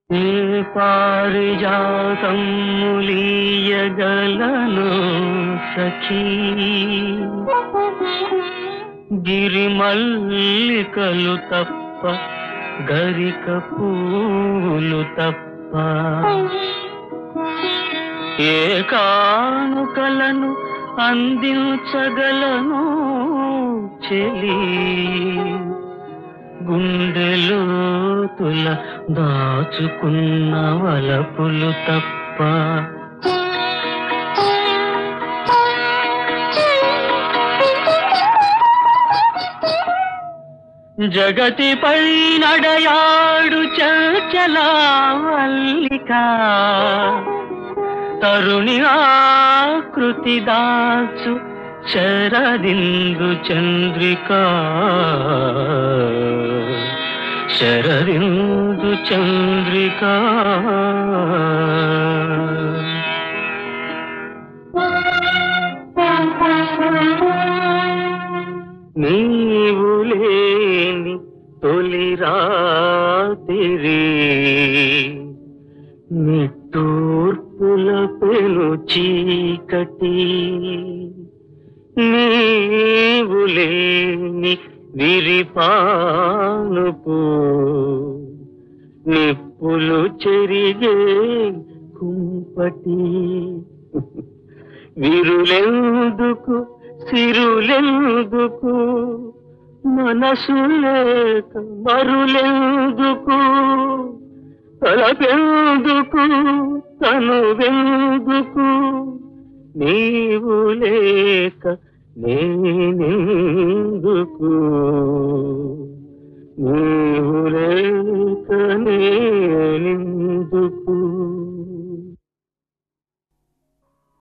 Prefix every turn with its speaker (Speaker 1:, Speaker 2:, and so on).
Speaker 1: ఏ పారిజాతం ములీయగలను సఖీ గిరిమల్లికలు తప్ప గరిక పూలు తప్ప ఏ కానుకలను అందించగలను చెలి గుండెలో తుల దాచుకున్న వలపులు తప్ప జగతిపై నడయాడు చంచలా వల్లిక తరుణి ఆకృతి దాచు శరదిందు చంద్రిక శరదిందు చంద్రిక నీవు లేని తొలి రాత్రి నిట్టూర్పుల పెను చీకటి నీవు లేని విరిపానుపు నిప్పులు చెరిగే కుంపటి విరులెందుకు సిరులెందుకు మనసు లేక మరులెందుకు తలపెందుకు తనువెందుకు నీవు లేక నేనెందుకు